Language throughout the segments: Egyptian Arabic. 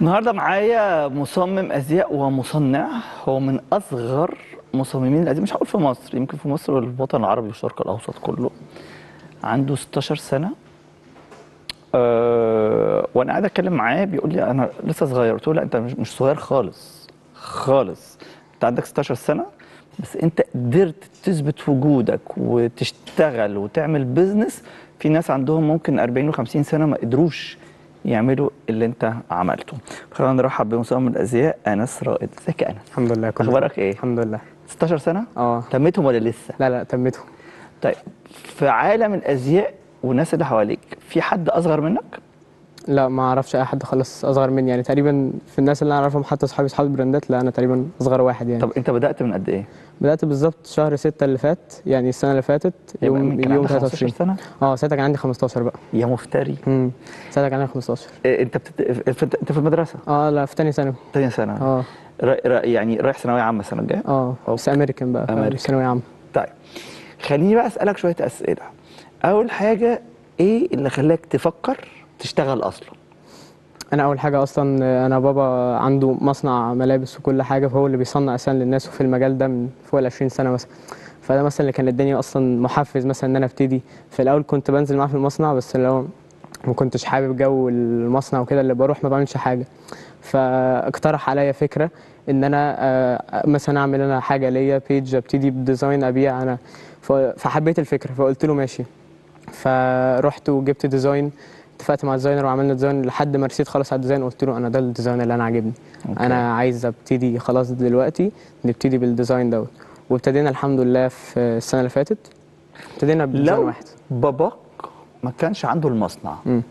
النهارده معايا مصمم ازياء ومصنع هو من اصغر مصممين الازياء مش هقول في مصر يمكن في مصر والوطن العربي والشرق الاوسط كله عنده 16 سنه أه وانا قاعد اتكلم معاه بيقول لي انا لسه صغير قلت له لا انت مش مش صغير خالص خالص انت عندك 16 سنه بس انت قدرت تثبت وجودك وتشتغل وتعمل بيزنس في ناس عندهم ممكن 40 و50 سنه ما قدروش يعملوا اللي انت عملته خلينا نرحب بمصمم الازياء انس رائد ازيك يا انس الحمد لله كله اخبارك تمام. ايه الحمد لله 16 سنه اه تميتهم ولا لسه لا لا تميته طيب في عالم الازياء والناس اللي حواليك في حد اصغر منك لا ما اعرفش اي حد خالص اصغر مني يعني تقريبا في الناس اللي انا اعرفهم حتى اصحابي اصحاب البراندات لا انا تقريبا اصغر واحد يعني طب انت بدات من قد ايه بدات بالظبط شهر 6 اللي فات يعني السنه اللي فاتت يبقى يوم من كان يوم عندك 15 23 سنه اه ساعتها كان عندي 15 بقى يا مفتري امم ساعتها كان عندي 15 إيه، انت بتت... في- انت في المدرسه اه لا في تاني ثانوي تانية سنه اه را... را... يعني رايح ثانويه عامه السنه الجايه اه بس امريكان بقى أمريكان. في ثانويه عامه طيب خليني بقى اسالك شويه اسئله اول حاجه ايه اللي خلاك تفكر تشتغل اصلا انا اول حاجه اصلا آه، انا بابا عنده مصنع ملابس وكل حاجه فهو اللي بيصنع اساسا للناس وفي المجال ده من فوق ال 20 سنه مثلا فده مثلا اللي كان اداني اصلا محفز مثلا ان انا ابتدي في الاول كنت بنزل معاه في المصنع بس اللي هو ما كنتش حابب جو المصنع وكده اللي بروح ما بعملش حاجه فاقترح عليا فكره ان انا آه، مثلا اعمل انا حاجه ليا بيج ابتدي بديزاين ابيع انا ف- فحبيت الفكره فقلت له ماشي فرحت وجبت ديزاين اتفقت مع الديزاينر وعملنا ديزاين لحد ما رسيت خلاص على الديزاين قلت له انا ده الديزاين اللي انا عاجبني أوكي. انا عايز ابتدي خلاص دلوقتي نبتدي بالديزاين دوت وابتدينا الحمد لله في السنه اللي فاتت ابتدينا بديزاين لو واحد باباك ما كانش عنده المصنع مم.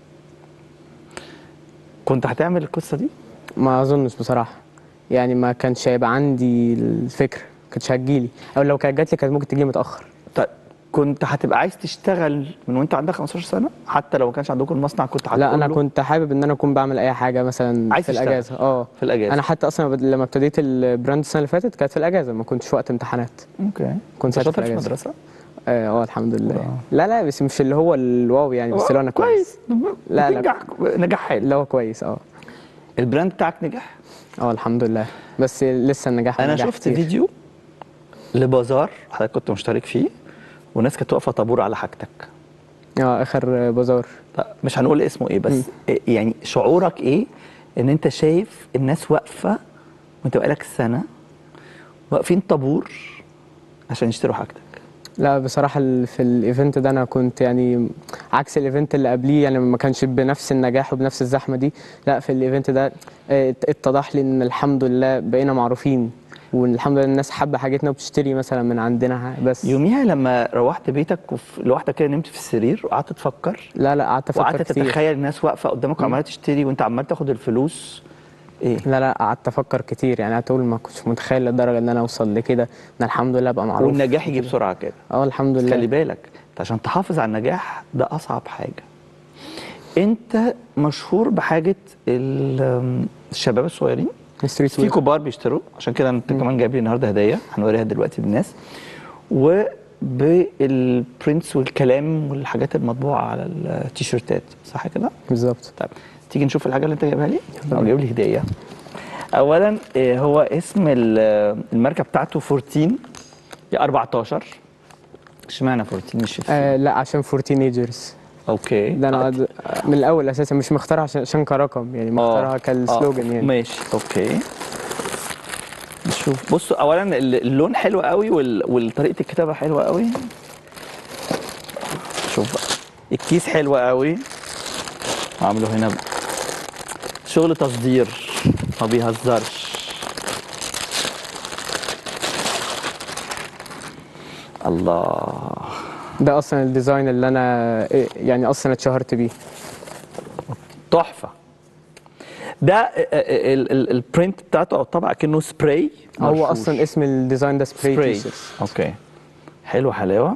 كنت هتعمل القصه دي ما اظنش بصراحه يعني ما كانش هيبقى عندي الفكره ما كانتش هتجيلي او لو كانت جات لي كانت ممكن تجي متاخر طيب كنت هتبقى عايز تشتغل من وانت عندك 15 سنه حتى لو ما كانش عندكم المصنع كنت هتقول لا انا له كنت حابب ان انا اكون بعمل اي حاجه مثلا عايز في تشتغل. الاجازه اه في الاجازه انا حتى اصلا بد- لما ابتديت البراند السنه اللي فاتت كانت في الاجازه ما كنتش وقت امتحانات اوكي كنت انت ساعتها شاطر في في الأجازة. المدرسه اه آه، الحمد لله آه. لا لا بس مش اللي هو الواو يعني بس اللي هو انا كويس لا، لا. نجح نجح حلو اللي هو كويس اه البراند بتاعك نجح اه الحمد لله بس لسه النجاح انا نجاح شفت كتير. فيديو لبازار حضرتك كنت مشترك فيه وناس كانت واقفه طابور على حاجتك اه اخر بازار طب مش هنقول اسمه ايه بس إيه يعني شعورك ايه ان انت شايف الناس واقفه وانت بقالك سنه واقفين طابور عشان يشتروا حاجتك لا بصراحة ال- في الايفنت ده انا كنت يعني عكس الايفنت اللي قبليه يعني ما كانش بنفس النجاح وبنفس الزحمة دي لا في الايفنت ده آه، ات- اتضح لي ان الحمد لله بقينا معروفين والحمد لله الناس حابة حاجتنا وبتشتري مثلا من عندنا بس يوميها لما روحت بيتك وف- لوحدك كده نمت في السرير وقعدت تفكر لا لا قعدت افكر وقعدت كتير تتخيل الناس واقفه قدامك وعماله تشتري وانت عمال تاخد الفلوس ايه لا لا قعدت افكر كتير يعني قعدت اقول ما كنتش متخيل للدرجة ان انا اوصل لكده ان الحمد لله ابقى معروف والنجاح يجي بسرعه كده اه الحمد لله خلي بالك انت عشان تحافظ على النجاح ده اصعب حاجه انت مشهور بحاجه ال- الشباب الصغيرين ستريت في كبار بيشتروا عشان كده انت كمان جايب لي النهارده هديه هنوريها دلوقتي للناس وبالبرنتس والكلام والحاجات المطبوعه على التيشيرتات صح كده؟ بالظبط طيب تيجي نشوف الحاجه اللي انت جايبها لي؟ هو جايب لي هديه اولا آه، هو اسم ال- الماركه بتاعته 14 يا 14 اشمعنى 14 مش 15 آه لا عشان فور تينيجرز اوكي ده انا قد- من الاول اساسا مش مختارها عشان عشان كرقم يعني مختارها آه، كالسلوجن آه، يعني ماشي اوكي نشوف بصوا اولا ال- اللون حلو قوي وال- وطريقه الكتابه حلوه قوي شوف بقى الكيس حلو قوي عامله هنا ب- شغل تصدير ما بيهزرش الله ده اصلا الديزاين اللي انا إيه، يعني اصلا اتشهرت بيه تحفه ده ال- ال- البرنت بتاعته او الطبع كأنه سبراي هو مرشوش. اصلا اسم الديزاين ده سبراي سبراي تيشرتس اوكي حلو حلاوه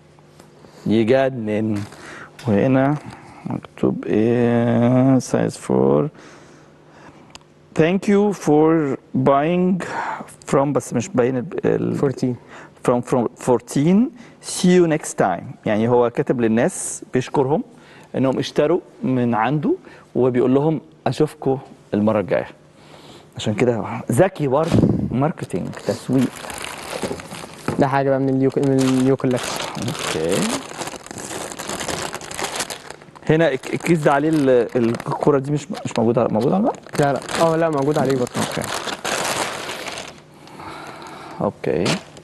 يجنن وهنا مكتوب ايه سايز 4 ثانك يو فور باينج فروم بس مش باين ال- ال 14 from from 14 see you next time يعني هو كاتب للناس بيشكرهم انهم اشتروا من عنده وبيقول لهم اشوفكم المره الجايه عشان كده ذكي برضه ماركتينج تسويق ده حاجه بقى من اليو من اليو كولكشن اوكي هنا الك- الكيس ده عليه ال- الكرة دي مش مش موجودة موجودة على الباب؟ لا لا اه لا موجود عليه برضه اوكي اوكي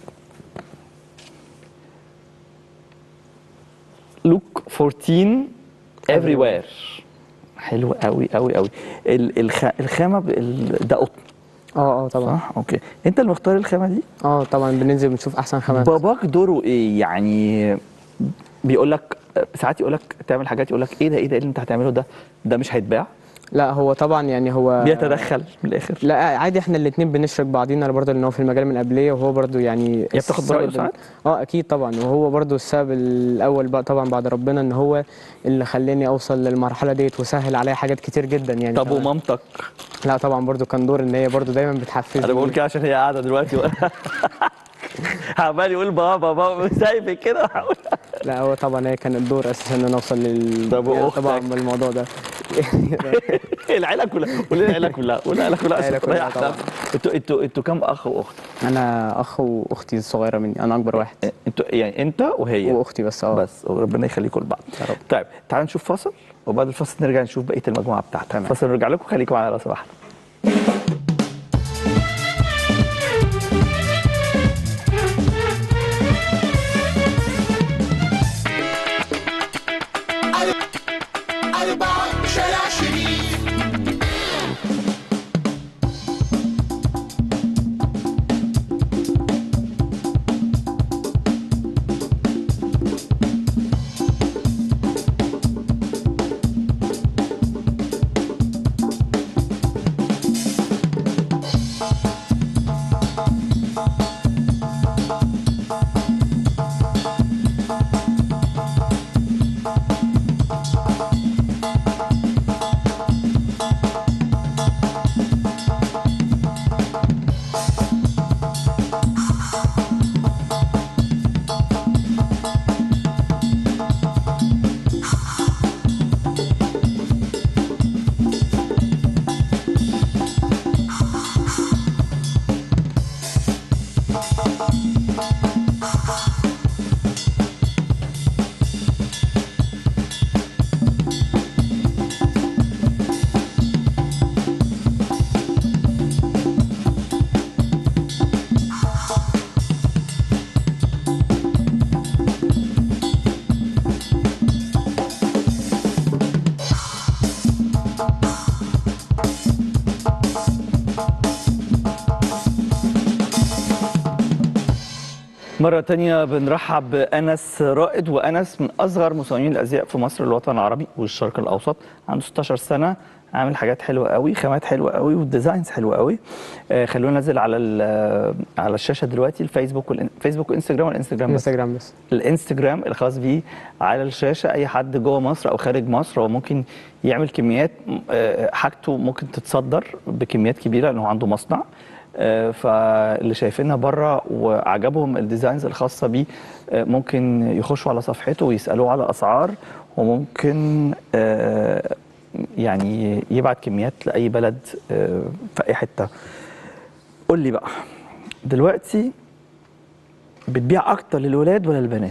لوك 14 everywhere حلو قوي قوي قوي ال- الخ... الخامة ب- ال... ده قطن اه اه طبعا صح؟ اوكي انت اللي مختار الخامة دي؟ اه طبعا بننزل بنشوف احسن خامات باباك دوره ايه يعني بيقول لك ساعات يقول لك تعمل حاجات يقول لك ايه ده ايه ده اللي انت هتعمله ده ده مش هيتباع لا هو طبعا يعني هو بيتدخل من الاخر لا عادي احنا الاثنين بنشرك بعضينا انا برضه لان هو في المجال من قبليه وهو برضه يعني يا بتاخد السبب برأيه ال- ساعات؟ اه اكيد طبعا وهو برضه السبب الاول بقى طبعا بعد ربنا ان هو اللي خلاني اوصل للمرحله ديت وسهل عليا حاجات كتير جدا يعني طب كمان. ومامتك لا طبعا برضه كان دور ان هي برضه دايما بتحفزني انا بقول كده عشان هي قاعده دلوقتي و... عمال يقول بابا بابا سايبك كده لا هو طبعا هي كان الدور اساسا ان انا اوصل لل طب يعني وأختك؟ طبعا بالموضوع ده العيله كلها قول لي العيله كلها قول العيله كلها العيلة عشان كلها تريح طبعا. نفسك. انتوا انتوا انتوا كام اخ واخت؟ انا اخ واختي الصغيره مني انا اكبر واحد انتوا يعني انت وهي واختي بس اه بس وربنا يخليكم لبعض يا رب. طيب تعالوا نشوف فاصل وبعد الفاصل نرجع نشوف بقيه المجموعه بتاعتك تمام. فاصل نرجع لكم خليكم معانا لو سمحتوا أربعة شارع شريف مرة تانية بنرحب بأنس رائد وأنس من أصغر مصممين الأزياء في مصر الوطن العربي والشرق الأوسط عنده 16 سنة عامل حاجات حلوة قوي خامات حلوة قوي والديزاينز حلوة قوي آه خلونا ننزل على ال- على الشاشة دلوقتي الفيسبوك والفيسبوك وانستجرام والانستجرام بس انستجرام بس الانستجرام الخاص بيه على الشاشه اي حد جوه مصر او خارج مصر هو ممكن يعمل كميات آه، حاجته ممكن تتصدر بكميات كبيره لانه عنده مصنع آه، فاللي شايفينها بره وعجبهم الديزاينز الخاصه بيه آه، ممكن يخشوا على صفحته ويسالوه على اسعار وممكن آه، يعني يبعت كميات لاي بلد آه، في اي حته قول لي بقى دلوقتي بتبيع اكتر للولاد ولا للبنات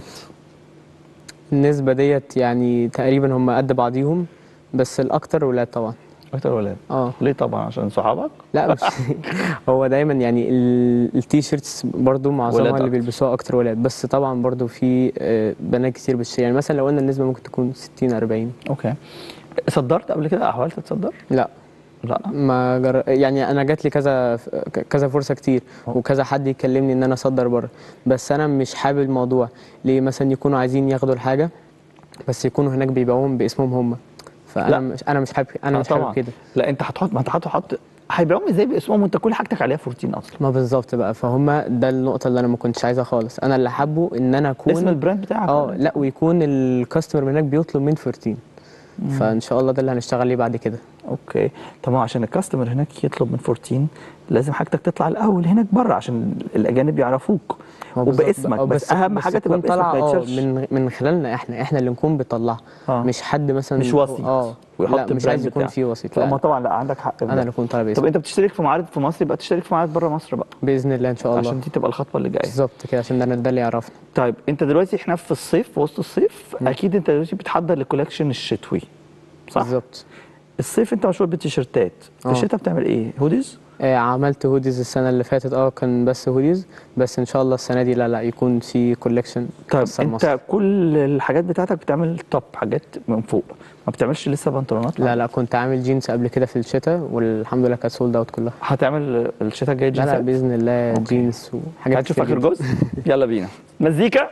النسبه ديت يعني تقريبا هم قد بعضيهم بس الاكتر ولاد طبعا اكتر ولاد اه ليه طبعا عشان صحابك لا مش هو دايما يعني ال- التيشيرتس برضو ولاد معظمها اللي أكتر. بيلبسوها اكتر ولاد بس طبعا برضو في آه، بنات كتير بتشتري يعني مثلا لو قلنا النسبه ممكن تكون 60 40 اوكي صدرت قبل كده او حاولت تصدر لا لا ما جر... يعني انا جات لي كذا كذا فرصه كتير وكذا حد يكلمني ان انا اصدر بره بس انا مش حابب الموضوع ليه مثلا يكونوا عايزين ياخدوا الحاجه بس يكونوا هناك بيبيعوهم باسمهم هم فانا لا. مش انا مش حابب انا آه مش حابب كده لا انت هتحط ما انت هتحط هيبيعوهم ازاي باسمهم وانت كل حاجتك عليها 14 اصلا ما بالظبط بقى فهم ده النقطه اللي انا ما كنتش عايزها خالص انا اللي حابه ان انا اكون اسم البراند بتاعك اه لا ويكون الكاستمر هناك بيطلب من 14 فان شاء الله ده اللي هنشتغل عليه بعد كده اوكي طبعا عشان الكاستمر هناك يطلب من 14 لازم حاجتك تطلع الاول هناك بره عشان الاجانب يعرفوك هو بالظبط. وباسمك آه، بس, اهم حاجه تبقى تكون باسمك طالعه ما اه يتشالش. من من خلالنا احنا احنا اللي نكون بنطلعها آه. مش حد مثلا مش وسيط اه ويحط لا مش البراند عايز يكون بتاعه. في وسيط لا لا ما لا. طبعا لا عندك حق في انا ده. اللي اكون طالع طب باسمي انت بتشترك في معارض في مصر يبقى تشترك في معارض بره مصر بقى باذن الله ان شاء الله عشان دي تبقى الخطوه اللي جايه بالظبط كده عشان ده ده اللي يعرفنا طيب انت دلوقتي احنا في الصيف في وسط الصيف اكيد انت دلوقتي بتحضر للكولكشن الشتوي صح بالظبط الصيف انت مشهور بالتيشيرتات في اه. الشتاء بتعمل ايه هوديز آه عملت هوديز السنه اللي فاتت اه كان بس هوديز بس ان شاء الله السنه دي لا لا يكون في كولكشن طيب انت كل الحاجات بتاعتك بتعمل توب حاجات من فوق ما بتعملش لسه بنطلونات لا لا كنت عامل جينز قبل كده في الشتاء والحمد لله كانت سولد اوت كلها هتعمل الشتاء الجاي لا لا جينزات باذن الله أوكي. جينز وحاجات هنشوف كتير اخر جدا. جزء يلا بينا مزيكا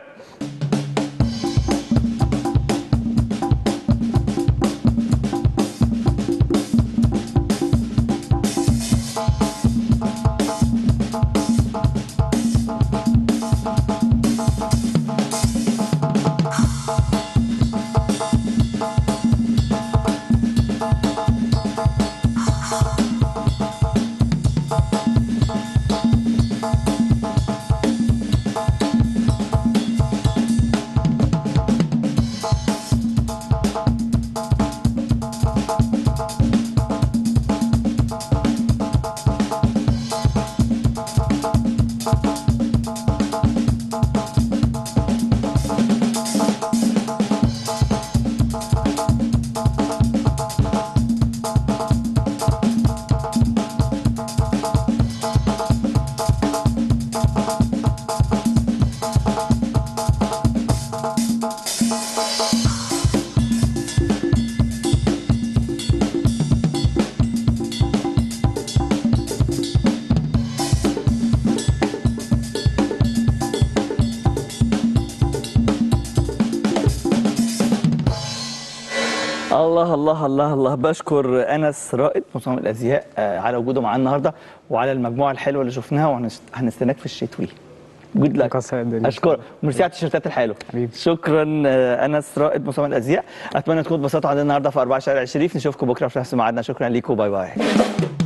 الله الله الله الله بشكر انس رائد مصمم الازياء آه، على وجوده معانا النهارده وعلى المجموعه الحلوه اللي شفناها وهنستناك في الشتوي جود لك مكسر الدنيا. اشكرك ميرسي على التيشيرتات الحلوه حبيبي. شكرا آه، انس رائد مصمم الازياء اتمنى تكونوا اتبسطتوا عندنا النهارده في 4 شارع الشريف نشوفكم بكره في نفس ميعادنا شكرا ليكم باي باي